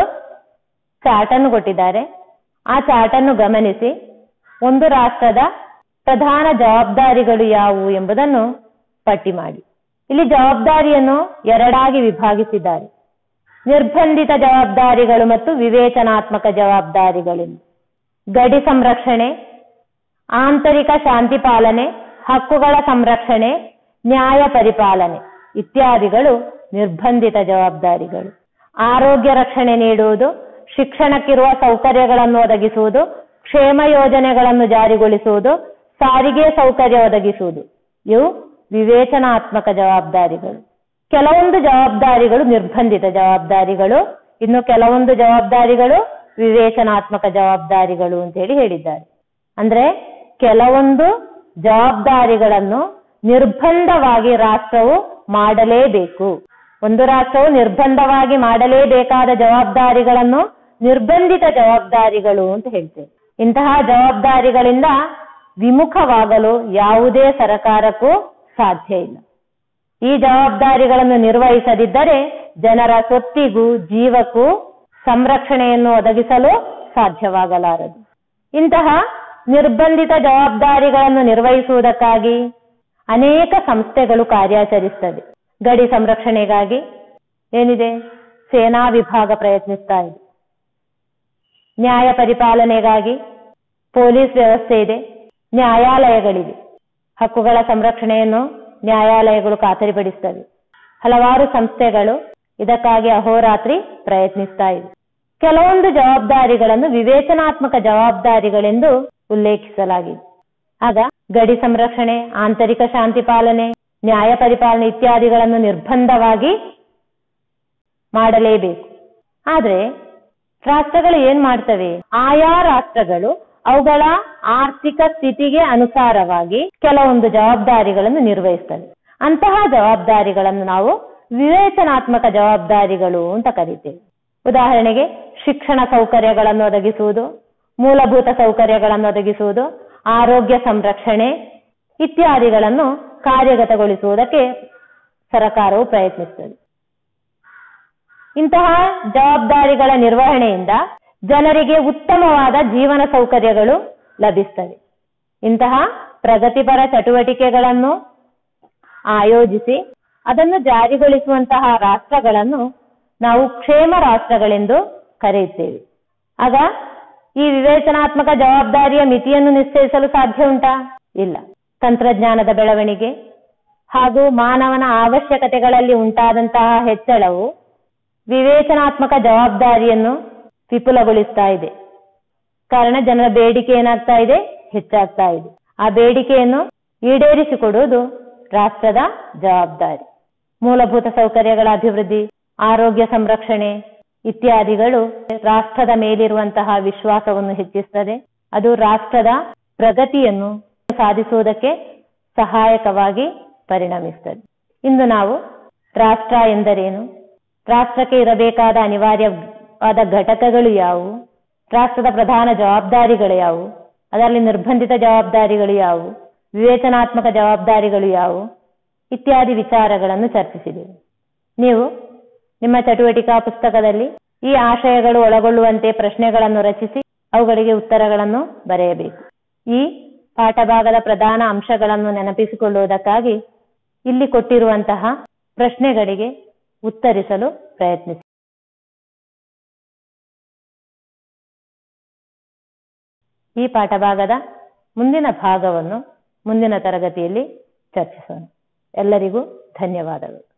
ಚಾರ್ಟ್ ಅನ್ನು ಕೊಟ್ಟಿದ್ದಾರೆ ಆ ಚಾರ್ಟ್ ಅನ್ನು ಗಮನಿಸಿ ಒಂದು ರಾಷ್ಟ್ರದ ಪ್ರಧಾನ ಜವಾಬ್ದಾರಿಗಳು ಯಾವುವು ಎಂಬುದನ್ನು ಪಟ್ಟಿ ಮಾಡಿ ಇಲ್ಲಿ ಜವಾಬ್ದಾರಿಯನ್ನು ಎರಡಾಗಿ ವಿಭಾಗಿಸಿದ್ದಾರೆ ನಿರ್ಬಂಧಿತ ಜವಾಬ್ದಾರಿಗಳು ಮತ್ತು ವಿವೇಚನಾತ್ಮಕ ಜವಾಬ್ದಾರಿಗಳು ಗಡಿ ಸಂರಕ್ಷಣೆ ಆಂತರಿಕ ಶಾಂತಿ ಪಾಲನೆ ಹಕ್ಕುಗಳ ಸಂರಕ್ಷಣೆ ನ್ಯಾಯ ಪರಿಪಾಲನೆ ಇತ್ಯಾದಿಗಳು ನಿರ್ಬಂಧಿತ ಜವಾಬ್ದಾರಿಗಳು ಆರೋಗ್ಯ ರಕ್ಷಣೆ ನೀಡುವುದು ಶಿಕ್ಷಣಕ್ಕಿರುವ ಸೌಕರ್ಯಗಳನ್ನು ಒದಗಿಸುವುದು ಕ್ಷೇಮ ಯೋಜನೆಗಳನ್ನು ಜಾರಿಗೊಳಿಸುವುದು ಸಾರಿಗೆ ಸೌಕರ್ಯ ಒದಗಿಸುವುದು ಇವು ವಿವೇಚನಾತ್ಮಕ ಜವಾಬ್ದಾರಿಗಳು ಕೆಲವೊಂದು ಜವಾಬ್ದಾರಿಗಳು ನಿರ್ಬಂಧಿತ ಜವಾಬ್ದಾರಿಗಳು ಇನ್ನು ಕೆಲವೊಂದು ಜವಾಬ್ದಾರಿಗಳು ವಿವೇಚನಾತ್ಮಕ ಜವಾಬ್ದಾರಿಗಳು ಅಂತ ಹೇಳಿ ಹೇಳಿದ್ದಾರೆ ಅಂದ್ರೆ ಕೆಲವೊಂದು ಜವಾಬ್ದಾರಿಗಳನ್ನು ನಿರ್ಬಂಧವಾಗಿ ರಾಷ್ಟ್ರವು ಮಾಡಲೇಬೇಕು ಒಂದು ರಾಷ್ಟ್ರವು ನಿರ್ಬಂಧವಾಗಿ ಮಾಡಲೇಬೇಕಾದ ಜವಾಬ್ದಾರಿಗಳನ್ನು ನಿರ್ಬಂಧಿತ ಜವಾಬ್ದಾರಿಗಳು ಅಂತ ಹೇಳ್ತೇವೆ ಇಂತಹ ಜವಾಬ್ದಾರಿಗಳಿಂದ ವಿಮುಖವಾಗಲು ಯಾವುದೇ ಸರಕಾರಕ್ಕೂ ಸಾಧ್ಯ ಇಲ್ಲ ಈ ಜವಾಬ್ದಾರಿಗಳನ್ನು ನಿರ್ವಹಿಸದಿದ್ದರೆ ಜನರ ಸ್ವತ್ತಿಗೂ ಜೀವಕ್ಕೂ ಸಂರಕ್ಷಣೆಯನ್ನು ಒದಗಿಸಲು ಸಾಧ್ಯವಾಗಲಾರದು ಇಂತಹ ನಿರ್ಬಂಧಿತ ಜವಾಬ್ದಾರಿಗಳನ್ನು ನಿರ್ವಹಿಸುವುದಕ್ಕಾಗಿ ಅನೇಕ ಸಂಸ್ಥೆಗಳು ಕಾರ್ಯಾಚರಿಸ್ತವೆ ಗಡಿ ಸಂರಕ್ಷಣೆಗಾಗಿ ಏನಿದೆ ಸೇನಾ ವಿಭಾಗ ಪ್ರಯತ್ನಿಸ್ತಾ ಇದೆ ನ್ಯಾಯ ಪರಿಪಾಲನೆಗಾಗಿ ಪೊಲೀಸ್ ವ್ಯವಸ್ಥೆ ಇದೆ ನ್ಯಾಯಾಲಯಗಳಿವೆ ಹಕ್ಕುಗಳ ಸಂರಕ್ಷಣೆಯನ್ನು ನ್ಯಾಯಾಲಯಗಳು ಖಾತರಿಪಡಿಸ್ತವೆ ಹಲವಾರು ಸಂಸ್ಥೆಗಳು ಇದಕ್ಕಾಗಿ ಅಹೋರಾತ್ರಿ ಪ್ರಯತ್ನಿಸ್ತಾ ಇವೆ ಕೆಲವೊಂದು ಜವಾಬ್ದಾರಿಗಳನ್ನು ವಿವೇಚನಾತ್ಮಕ ಜವಾಬ್ದಾರಿಗಳೆಂದು ಉಲ್ಲೇಖಿಸಲಾಗಿದೆ ಆಗ ಗಡಿ ಸಂರಕ್ಷಣೆ ಆಂತರಿಕ ಶಾಂತಿ ಪಾಲನೆ ನ್ಯಾಯ ಪರಿಪಾಲನೆ ಇತ್ಯಾದಿಗಳನ್ನು ನಿರ್ಬಂಧವಾಗಿ ಮಾಡಲೇಬೇಕು ಆದ್ರೆ ರಾಷ್ಟ್ರಗಳು ಏನ್ ಮಾಡ್ತವೆ ಆಯಾ ರಾಷ್ಟ್ರಗಳು ಅವುಗಳ ಆರ್ಥಿಕ ಸ್ಥಿತಿಗೆ ಅನುಸಾರವಾಗಿ ಕೆಲವೊಂದು ಜವಾಬ್ದಾರಿಗಳನ್ನು ನಿರ್ವಹಿಸ್ತವೆ ಅಂತಹ ಜವಾಬ್ದಾರಿಗಳನ್ನು ನಾವು ವಿವೇಚನಾತ್ಮಕ ಜವಾಬ್ದಾರಿಗಳು ಅಂತ ಕರಿತೇವೆ ಉದಾಹರಣೆಗೆ ಶಿಕ್ಷಣ ಸೌಕರ್ಯಗಳನ್ನು ಒದಗಿಸುವುದು ಮೂಲಭೂತ ಸೌಕರ್ಯಗಳನ್ನು ಒದಗಿಸುವುದು ಆರೋಗ್ಯ ಸಂರಕ್ಷಣೆ ಇತ್ಯಾದಿಗಳನ್ನು ಕಾರ್ಯಗತಗೊಳಿಸುವುದಕ್ಕೆ ಸರಕಾರವು ಪ್ರಯತ್ನಿಸುತ್ತದೆ ಇಂತಹ ಜವಾಬ್ದಾರಿಗಳ ನಿರ್ವಹಣೆಯಿಂದ ಜನರಿಗೆ ಉತ್ತಮವಾದ ಜೀವನ ಸೌಕರ್ಯಗಳು ಲಭಿಸ್ತವೆ ಇಂತಹ ಪ್ರಗತಿಪರ ಚಟುವಟಿಕೆಗಳನ್ನು ಆಯೋಜಿಸಿ ಅದನ್ನು ಜಾರಿಗೊಳಿಸುವಂತಹ ರಾಷ್ಟ್ರಗಳನ್ನು ನಾವು ಕ್ಷೇಮ ರಾಷ್ಟ್ರಗಳೆಂದು ಕರೆಯುತ್ತೇವೆ ಆಗ ಈ ವಿವೇಚನಾತ್ಮಕ ಜವಾಬ್ದಾರಿಯ ಮಿತಿಯನ್ನು ನಿಶ್ಚಯಿಸಲು ಸಾಧ್ಯ ಉಂಟಾ ಇಲ್ಲ ತಂತ್ರಜ್ಞಾನದ ಬೆಳವಣಿಗೆ ಹಾಗೂ ಮಾನವನ ಅವಶ್ಯಕತೆಗಳಲ್ಲಿ ಉಂಟಾದಂತಹ ಹೆಚ್ಚಳವು ವಿವೇಚನಾತ್ಮಕ ಜವಾಬ್ದಾರಿಯನ್ನು ವಿಪುಲಗೊಳಿಸ್ತಾ ಇದೆ ಕಾರಣ ಜನರ ಬೇಡಿಕೆ ಏನಾಗ್ತಾ ಇದೆ ಹೆಚ್ಚಾಗ್ತಾ ಇದೆ ಆ ಬೇಡಿಕೆಯನ್ನು ಈಡೇರಿಸಿಕೊಡುವುದು ರಾಷ್ಟ್ರದ ಜವಾಬ್ದಾರಿ ಮೂಲಭೂತ ಸೌಕರ್ಯಗಳ ಅಭಿವೃದ್ಧಿ ಆರೋಗ್ಯ ಸಂರಕ್ಷಣೆ ಇತ್ಯಾದಿಗಳು ರಾಷ್ಟ್ರದ ಮೇಲಿರುವಂತಹ ವಿಶ್ವಾಸವನ್ನು ಹೆಚ್ಚಿಸುತ್ತದೆ ಅದು ರಾಷ್ಟ್ರದ ಪ್ರಗತಿಯನ್ನು ಸಾಧಿಸುವುದಕ್ಕೆ ಸಹಾಯಕವಾಗಿ ಪರಿಣಮಿಸುತ್ತದೆ ಇಂದು ನಾವು ರಾಷ್ಟ್ರ ಎಂದರೇನು ರಾಷ್ಟ್ರಕ್ಕೆ ಇರಬೇಕಾದ ಅನಿವಾರ್ಯವಾದ ಘಟಕಗಳು ಯಾವುವು ರಾಷ್ಟ್ರದ ಪ್ರಧಾನ ಜವಾಬ್ದಾರಿಗಳು ಯಾವುವು ಅದರಲ್ಲಿ ನಿರ್ಬಂಧಿತ ಜವಾಬ್ದಾರಿಗಳು ಯಾವುವು ವಿವೇಚನಾತ್ಮಕ ಜವಾಬ್ದಾರಿಗಳು ಯಾವುವು ಇತ್ಯಾದಿ ವಿಚಾರಗಳನ್ನು ಚರ್ಚಿಸಿದೆವು ನೀವು ನಿಮ್ಮ ಚಟುವಟಿಕಾ ಪುಸ್ತಕದಲ್ಲಿ ಈ ಆಶಯಗಳು ಒಳಗೊಳ್ಳುವಂತೆ ಪ್ರಶ್ನೆಗಳನ್ನು ರಚಿಸಿ ಅವುಗಳಿಗೆ ಉತ್ತರಗಳನ್ನು ಬರೆಯಬೇಕು ಈ ಪಾಠಭಾಗದ ಪ್ರಧಾನ ಅಂಶಗಳನ್ನು ನೆನಪಿಸಿಕೊಳ್ಳುವುದಕ್ಕಾಗಿ ಇಲ್ಲಿ ಕೊಟ್ಟಿರುವಂತಹ ಪ್ರಶ್ನೆಗಳಿಗೆ ಉತ್ತರಿಸಲು ಪ್ರಯತ್ನಿಸಿ ಈ ಪಾಠಭಾಗದ ಮುಂದಿನ ಭಾಗವನ್ನು ಮುಂದಿನ ತರಗತಿಯಲ್ಲಿ ಚರ್ಚಿಸೋಣ ಎಲ್ಲರಿಗೂ ಧನ್ಯವಾದಗಳು